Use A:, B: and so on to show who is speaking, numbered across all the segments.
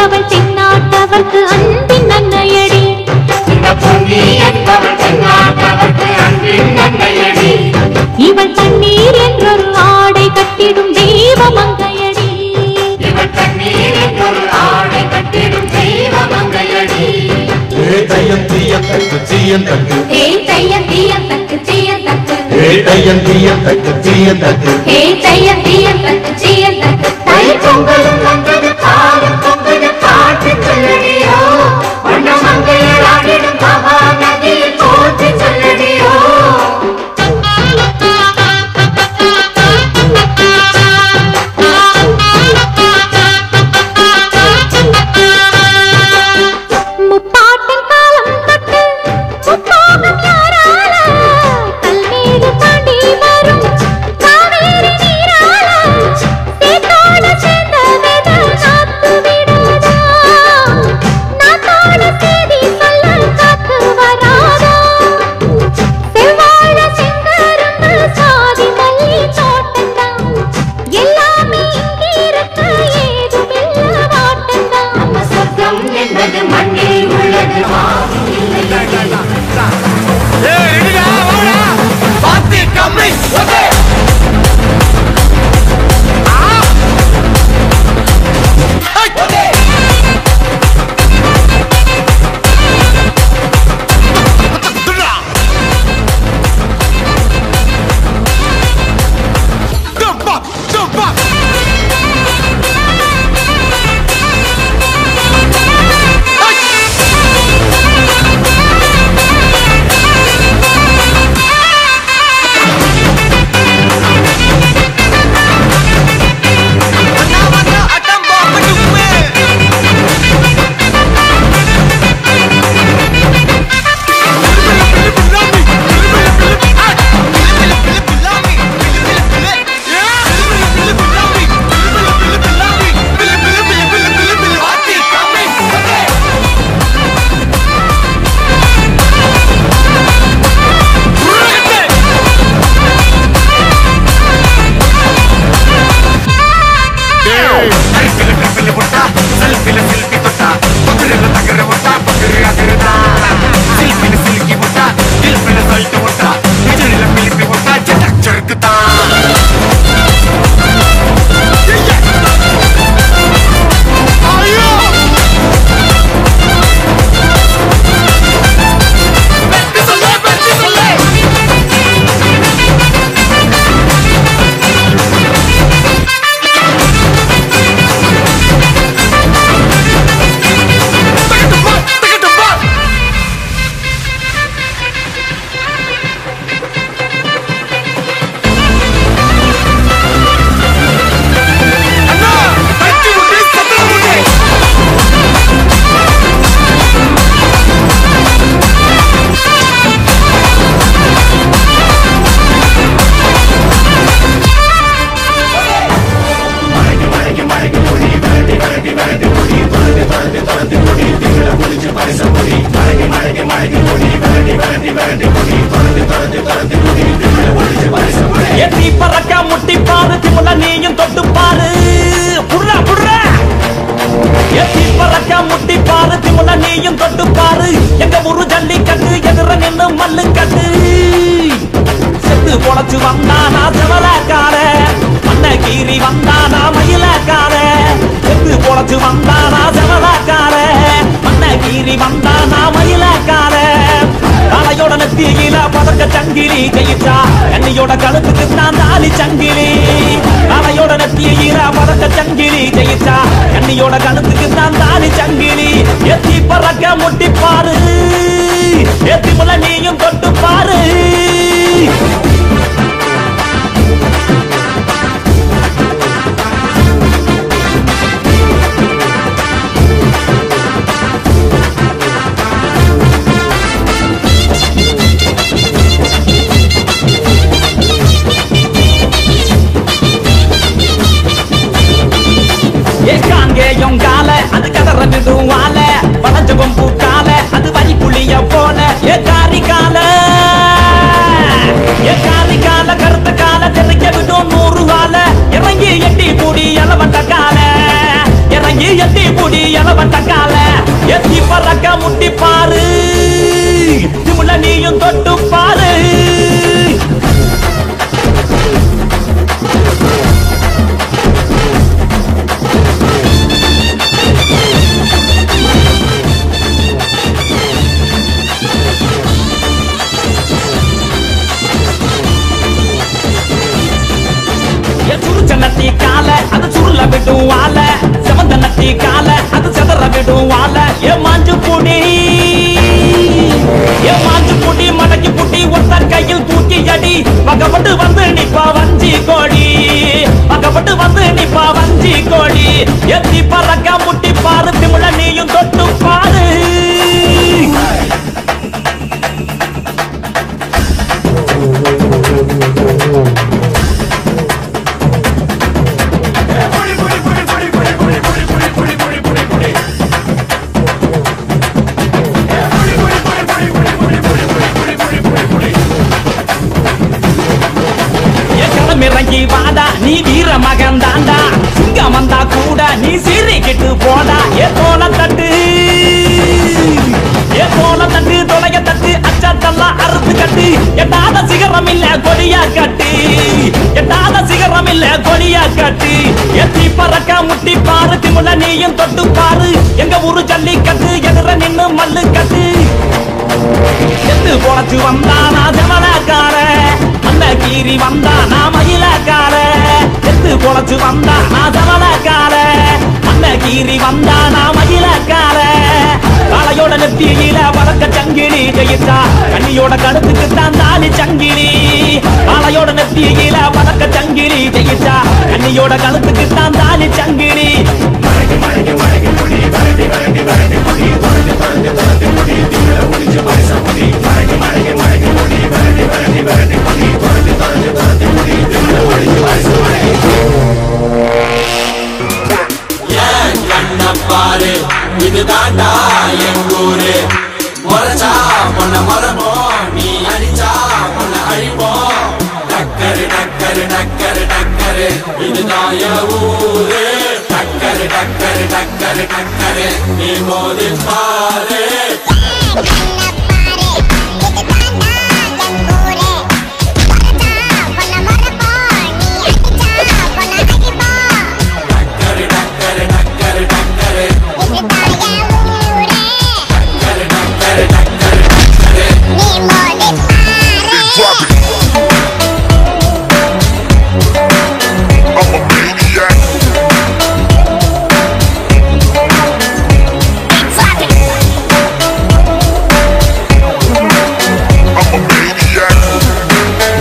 A: என்பவள் தென்னாட்டவர்க்கு அன்பின் நன்னையடி
B: இந்த பூமி என்பவள் தென்னாட்டவர்க்கு அன்பின் நன்மையடி
A: இவள் தண்ணீர் என்றொரு ஆடை கட்டிடும் தெய்வ மங்கையடி
B: இவள் தண்ணீர் என்றொரு ஆடை கட்டிடும் தெய்வ மங்கையடி
C: ஏதையம் தீயம் தக்கு தீயம் தக்கு
A: ஹே தையம் தீயம் தக்கு தீயம் தக்கு
C: ஏதையம் தீயம் தக்கு தீயம் தக்கு
A: ஹே தையம் தீயம் தக்கு தீயம் தக்கு
B: தை பொங்கலும் வந்தது காலம் பொங்கது காட்டு சொல்லடியோ வண்ண மங்கையர் ஆடிடும் மகா நதியில் போற்றி சொல்லடியோ
A: முப்பாட்டின் காலம் தொட்டு முப்போகம் யாரால கல்மேடு தாண்டி வரும் காவேரி நீரால சேத்தோட சேர்ந்த வித நாத்து விடாதா நாத்தோட செய்தி சொல்ல காத்து வராதா செவ்வாழ செங்கரும்பு சாதி மல்லி தோட்டந்தான் எல்லாமே இங்கிருக்கு ஏதுமில்ல வாட்டந்தான்
B: நம்ம சொர்க்கம் என்பது மண்ணில் உள்ளது வானில் இல்லையடி
D: எத்தி பறக்க முட்டி பாரு திமுல நீயும் தொட்டு பாரு புர்ரா புர்ரா எத்தி பறக்க முட்டி பாரு திமுல நீயும் தொட்டு பாரு எங்க ஊரு ஜல்லிக்கட்டு எதிர நின்னு மல்லு கட்டு செத்து பொழைச்சு வந்தானா செவலக்கார மண்ண கீறி வந்தானா மயிலக்கார செத்து பொழைச்சு வந்தானா செவலக்கார மண்ண கீறி வந்தானா மயிலக்கார காலையோட நெத்தியில பதக்க சங்கிலி கையிட்டா எண்ணியோட கழுத்துக்கு நான் தாலி சங்கிலி காலையோட நெத்தியில பதக்க சங்கிலி கையிட்டா எண்ணியோட கழுத்துக்கு நான் தாலி சங்கிலி எத்தி பறக்க முட்டி பாரு எத்தி முல நீயும் தொட்டு பாரு ஏக்காங்கேயும் கால அது கதற நிடுவால வளைஞ்ச கொம்பு கால அது வரி புளிய போல ஏ காரி கால இறங்கி எட்டி புடி இளவட்ட கால எத்தி பறக்க முட்டி பாரு திமுல நீயும் தொட்டு பாரு என் சுருச்ச நத்தி கால அது சுருள விடும் வாழ செவந்த நத்தி கால அது செதற விடும் வாழ ஏ மாஞ்சு புடி ஏ மாஞ்சு புடி மடக்கி புடி ஒத்த கையில் தூக்கி அடி பக்கப்பட்டு வந்து நிப்பா வஞ்சி கோடி பக்கப்பட்டு வந்து நிப்பா வஞ்சி கோடி எத்தி பறக்க முட்டி பாரு திமுல நீயும் தொட்டு பாரு என் இறங்கி வாடா நீ வீர மகன் தாண்டா சிங்கம் வந்தா கூட நீ சீறிக்கிட்டு போடா ஏ தோல தட்டு ஏ தோல தட்டு தொலைய தட்டு அச்சாத்தெல்லாம் அறுத்து கட்டு எட்டாத சிகரம் இல்ல கொடியா கட்டு எட்டாத சிகரம் இல்ல கொடியா கட்டு எத்தி பறக்க முட்டி பாரு திமுல நீயும் தொட்டு பாரு எங்க ஊரு ஜல்லிக்கட்டு எதிர நின்னு மல்லு கட்டு எத்து பொழைச்சு வந்தா நான் செவலக்கார அந்த கீரி வந்தா நான் மயிலக்கார எத்து பொழைச்சு வந்தா நான் செவலக்கார அந்த கீரி வந்தா நான் மயிலக்கார காளையோட நெத்தியில வழக்க சங்கிலி ஜெயிச்சா கண்ணியோட கழுத்துக்கு தான் தாலி சங்கிலி காளையோட நெத்தியில வழக்க சங்கிலி ஜெயிச்சா கண்ணியோட கழுத்துக்கு தான் தாலி சங்கிலி
E: பாரு இதுதான்டா எங்கூரு முறைச்சா உன்னை மரபோம் நீ அடிச்சா உன்னை அழிப்போம் டக்கரு டக்கரு டக்கரு டக்கரு இதுதான் என் ஊரு டக்கரு டக்கரு டக்கரு டக்கரு நீ மோதி பாரு டக்கரு டக்கரு டக்கரு டக்கரு டக்கரு டக்கரு டக்கரு டக்கரு
F: I'm a maniac. I'm a maniac.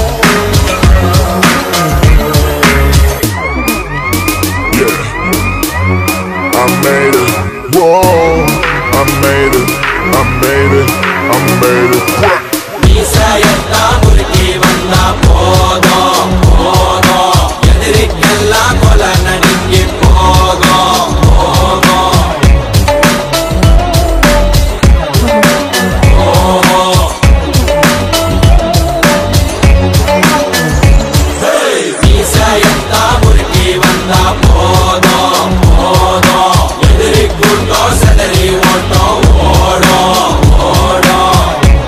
F: Yeah. I made it. Whoa. I made it. I made it. I made it. What?
E: மீசையெல்லாம் முறுக்கி வந்தா போதும் போதும் எதிரிக்கெல்லாம் கொலை நடுங்கி போகும் போகும் போகும் மீசையெல்லாம் முறுக்கி வந்தா போதும் போதும் எதிரி கூட்டம் செதறி ஓட்டம் ஓடும் ஓடும்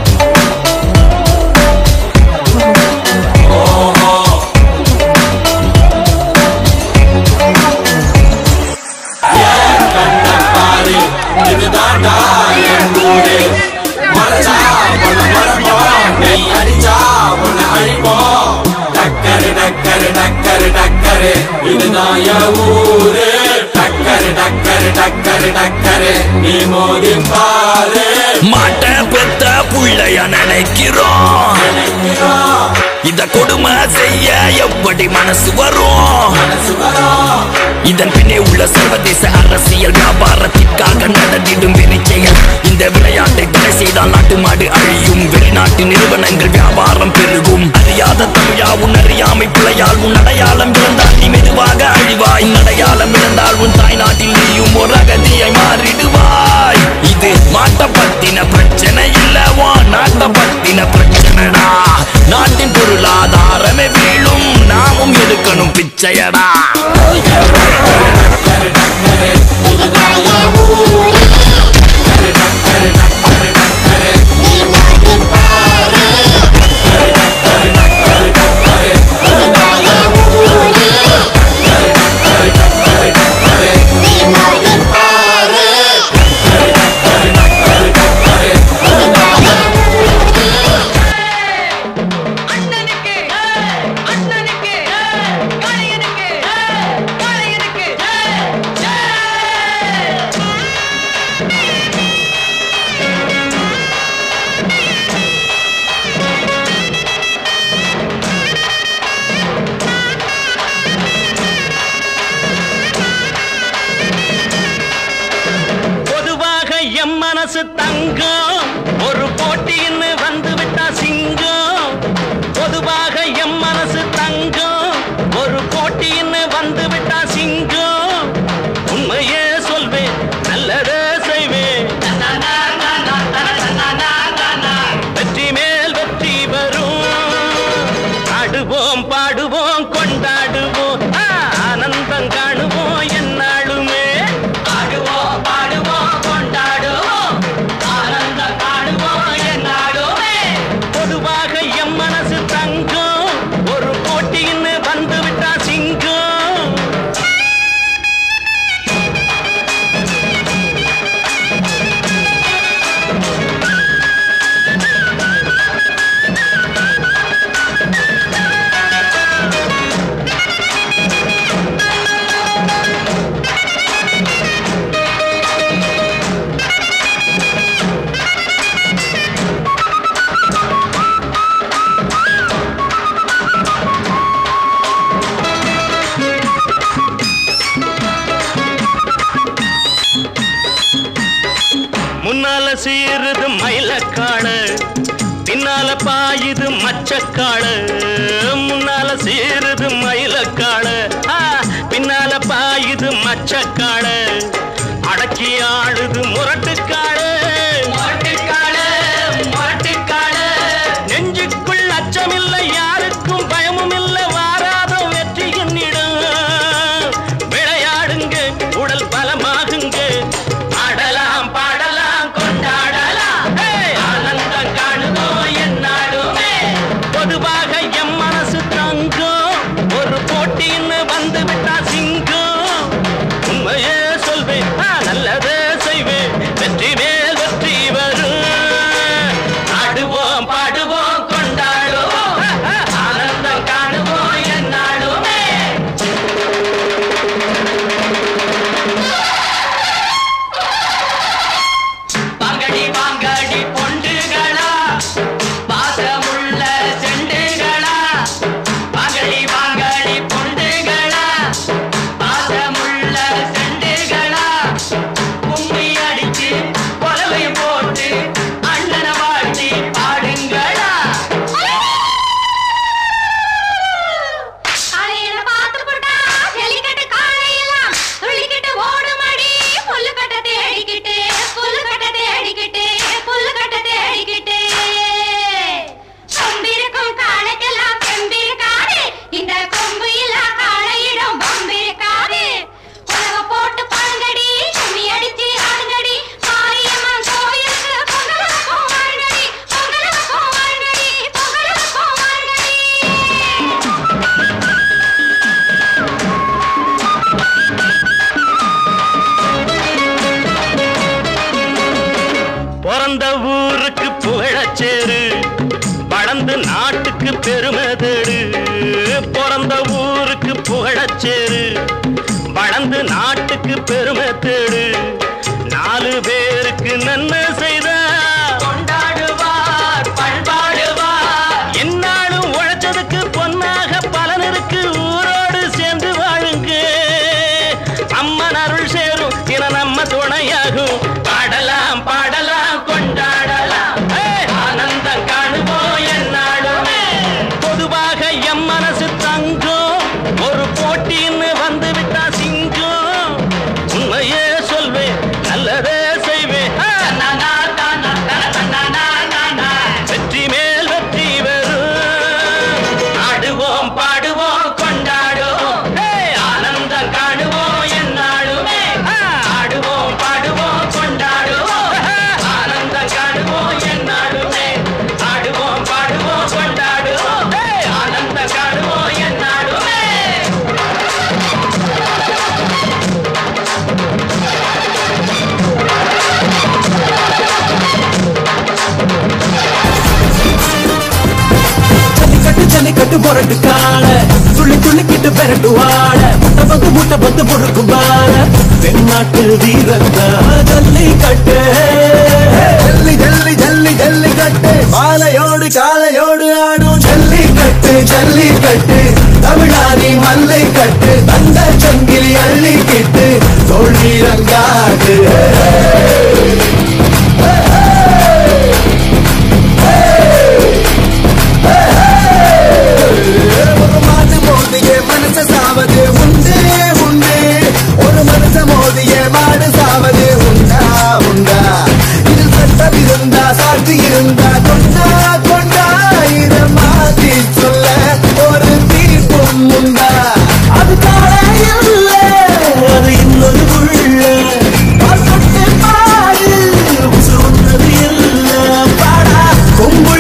E: பாரு இதுதான்டா என் ஊரு மறைச்சா உன்னை மறப்போம் நீ அடிச்சா உன்னை அழிப்போம் டக்கரு டக்கரு டக்கரு டக்கரு இதுதான் என் ஊரு டக்கரு டக்கரு டக்கரு டக்கரு நீ மோதி பாரு
G: மாட்ட பெத்த புள்ளைய நினைக்கிறோம்
E: நினைக்கிறோம்
G: இத கொடுமை செய்ய எப்படி மனசு வரும்
E: மனசு வரும்
G: இதன் பின்னே உள்ள சர்வதேச அரசியல் வியாபாரத்திற்காக நடந்திடும் வெறிச்செயல் இந்த விளையாட்டை தடை செய்தால் நாட்டு மாடு அழியும் வெளிநாட்டு நிறுவனங்கள் வியாபாரம் பெருகும் அறியாத தமிழா உன் அறியாமை பிழையால் உன் அடையாளம் இழந்தால் நீ மெதுவாக அழிவாய் உன் அடையாளம் இழந்தால் உன் தாய்நாட்டில் நீயும் ஒரு அகதியை மாறிடுவாய் இது மாட்ட பத்தின பிரச்சனை இல்லவா நாட்ட பத்தின பிரச்சனைடா நாட்டின் பொருளாதாரமே வீழும் நாமும் எடுக்கணும் பிச்சையடா
E: டக்கரு டக்கரு
H: மனசு தங்கம் ஒரு போட்டின்னு வந்து விட்டா சிங்கம் பொதுவாக எம் மனசு தங்கம் ஒரு போட்டின்னு வந்து விட்டா சிங்கம் உண்மையே சொல்வேன் நல்லதே செய்வேன் வெற்றி மேல் வெற்றி வரும் ஆடுவோம் பாடுவோம் கொண்டாடுவோம் ஆ, ஆனந்தம் காணுவோம் என்னாலுமே ஆடுவோம் பாடுவோம் கொண்டாடுவோம் ஆனந்தம் காணுவோம் என்னாலுமே பொதுவாக எம் மனசு தங்கம் ஒரு போட்டின்னு வந்து விட்டா சிங்கம் முன்னால சீருது மயிலக்காடு பின்னால பாயுது மச்சக்காடு முன்னால சீருது மயிலக்காடு ஆ, பின்னால பாயுது மச்சக்காடு அடக்கி ஆடுது முரட்டுக்காடு முரட்டுக்காடு முரட்டுக்காடு நெஞ்சுக்குள் அச்சமில்லை யாருக்கும் பயமும் இல்லை வாராத வெற்றி என்னிடம் விளையாடுங்க உடல் பலமாகுங்க ஆடலாம் பாடலாம் கொண்டாடலாம் ஹே! ஆனந்தம் காணுவோம் என்னாலுமே பொதுவாக எம் மனசு தங்கம் ஒரு போட்டின்னு வந்து விட்டா சிங்கம் உண்மையே சொல்வேன் ஆ, நல்லதே செய்வேன் வெற்றி மேல் வெற்றி வரும் ஆடுவோம் பாடுவோம் கொண்டாடுவோம் ஆ, ஆ, ஆனந்தம் காணுவோம் என்னாலுமே வாங்கடி வாங்கடி பொண்டுகளா பாசமுள்ள செண்டுகளா வாங்கடி வாங்கடி பொண்டுகளா பாசமுள்ள செண்டுகளா கும்மி அடிச்சு கொலவை போட்டு அண்ணனை வாழ்த்தி பாடுங்களா
A: காலையில பார்த்து போட்டா ஜல்லிக்கட்டு காளையெல்லாம் துள்ளிக்கிட்டு ஓடுமடி புல்லுக்கட்ட தேடிக்கிட்டு புல்லுக்கட்ட தேடிக்கிட்டு புல்லுக்கட்ட தேடிக்கிட்டு கொம்பிருக்கும் காளைக்கெல்லாம் பெம்பிருக்காது இந்த கொம்பு இல்லா காளையிடம் பம்பிருக்காது உலக போட்டு பாருங்கடி கும்மி அடிச்சு ஆடுங்கடி மாரியம்மன் கோயிலுக்கு பொங்கலுக்கும் வாருங்கடி பொங்கலுக்கும் வாருங்கடி பொங்கலுக்கும் வாருங்கடி
H: பிறந்த ஊருக்கு புகழச்சேரு வளர்ந்து நாட்டுக்கு பெருமை தேடு பிறந்த ஊருக்கு புகழச்சேரு வளர்ந்து நாட்டுக்கு பெருமை தேடு நாலு பேருக்கு நன்மை செய்த கொண்டாடுவார் பண்பாடுவார் என்னாலும் உழைச்சதுக்கு பொன்னாக பலன் இருக்கு ஊரோடு சேர்ந்து வாழுங்க அம்மன் அருள் சேரும் தின நம்ம துணையாகும் பாடலாம் பாடலாம் கொண்டாடலாம் ஏய், ஆனந்தம் காணுவோம் என்னாலுமே பொதுவாக எம் மனசு தங்கம் ஒரு போட்டின்னு வந்து விட்டா சிங்கம் உண்மையே சொல்வேன் நல்லதே செய்வேன் ஆ, நா, நா, நா, நா, நா, நா, நா, நா, நா. வெற்றி மேல் வெற்றி வரும் ஆடுவோம் பாடுவோம் கொண்டாடுவோம் ஏய், ஆனந்தம் காணுவோம் என்னாலுமே ஆ, ஆடுவோம் பாடுவோம் கொண்டாடுவோம் ஆனந்தம் காணுவோம் என்னாலுமே ஆடுவோம் பாடுவோம் கொண்டாடுவோம் ஏய், ஆனந்தம் காணுவோம் என்னாலுமே
I: ஜல்லிக்கட்டு ஜல்லிக்கட்டு புரட்டு கால துள்ளி துள்ளிக்கிட்டு பெரட்டு வாழ முட்டை பந்து முட்டை பந்து பொறுக்கு வாழ தென்னாட்டு வீரத்தா ஜல்லிக்கட்டு ஜல்லி ஜல்லி ஜல்லி ஜல்லிக்கட்டு மாலையோடு காலையோடு ஆடும் ஜல்லிக்கட்டு ஜல்லிக்கட்டு தமிழாரி மல்லை கட்டு தந்த சங்கிலி அள்ளிக்கிட்டு தோல் வீரங்காடு கொம்புள்ள